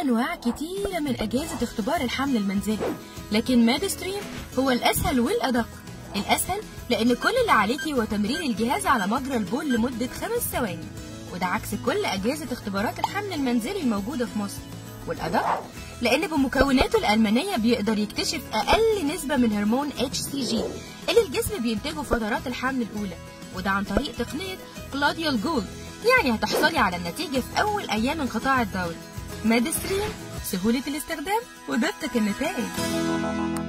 أنواع كتيرة من أجهزة اختبار الحمل المنزلي لكن ماد ستريم هو الأسهل والأدق الأسهل لأن كل اللي عليكي هو تمرير الجهاز على مجرى البول لمدة خمس ثواني وده عكس كل أجهزة اختبارات الحمل المنزلي الموجودة في مصر والأدق لأن بمكوناته الألمانية بيقدر يكتشف أقل نسبة من هرمون HCG اللي الجسم بينتجه فترات الحمل الأولى وده عن طريق تقنية كلوديال جولد يعني هتحصلي على النتيجة في أول أيام انقطاع الدورة ماد ستريم سهولة الاستخدام ودقة النتائج